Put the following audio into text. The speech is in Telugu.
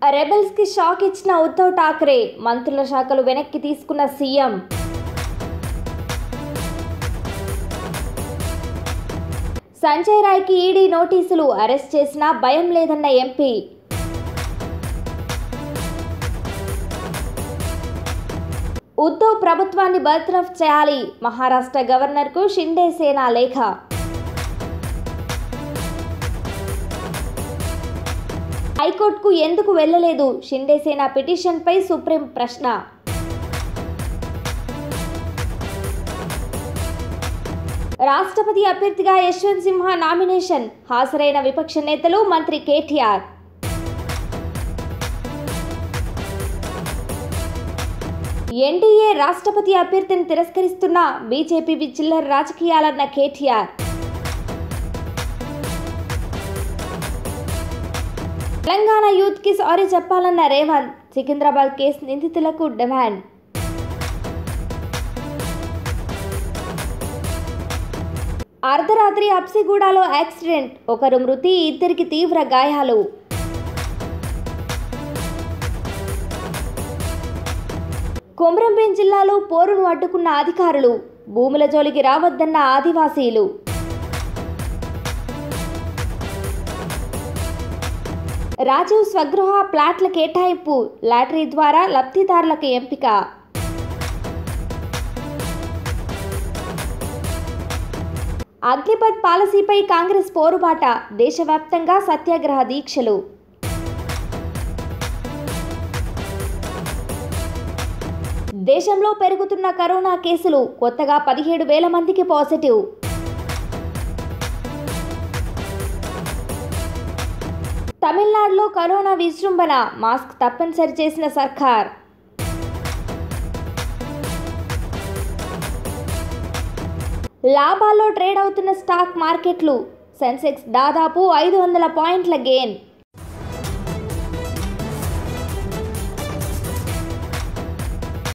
రెబెల్స్ కి షాక్ ఇచ్చిన ఉద్ధవ్ ఠాక్రే మంత్రుల శాఖలు వెనక్కి తీసుకున్న సీఎం సంజయ్ రాయ్కి ఈడీ నోటీసులు అరెస్ట్ చేసినా భయం లేదన్న ఎంపీ ఉద్ధవ్ ప్రభుత్వాన్ని బర్తరఫ్ చేయాలి మహారాష్ట్ర గవర్నర్కు షిండే సేనా లేఖ హైకోర్టుకు ఎందుకు వెళ్లలేదు షిండే సేన పిటిషన్పై సుప్రీం ప్రశ్న రాష్ట్రపతి అభ్యర్థిగా యశ్వంత్ సిన్హా నామినేషన్ హాజరైన విపక్ష నేతలు మంత్రి కేటీఆర్ ఎన్డీఏ రాష్ట్రపతి అభ్యర్థిని తిరస్కరిస్తున్న బీజేపీ చిల్లర రాజకీయాలన్న కేటీఆర్ తెలంగాణ యూత్ కి సారీ చెప్పాలన్న రేవంత్ సికింద్రాబాద్ కేసు నిందితులకు డిమాండ్ అర్ధరాత్రి అప్సిగూడలో యాక్సిడెంట్ ఒకరు మృతి ఇద్దరికి తీవ్ర గాయాలు కొమరంభీం జిల్లాలో పోరును అడ్డుకున్న అధికారులు భూముల జోలికి రావద్దన్న ఆదివాసీలు రాజీవ్ స్వగృహ ప్లాట్ల కేటాయింపు లాటరీ ద్వారా లబ్ధిదారులకు ఎంపిక అగ్నిపథ్ పాలసీపై కాంగ్రెస్ పోరుబాట దేశవ్యాప్తంగా సత్యాగ్రహ దీక్షలు దేశంలో పెరుగుతున్న కరోనా కేసులు కొత్తగా పదిహేడు వేల మందికి పాజిటివ్ తమిళనాడులో కరోనా విజృంభణ మాస్క్ తప్పనిసరి చేసిన సర్కార్ లాభాల్లో ట్రేడ్ అవుతున్న స్టాక్ మార్కెట్లు సెన్సెక్స్ దాదాపు ఐదు వందల పాయింట్ల గెయిన్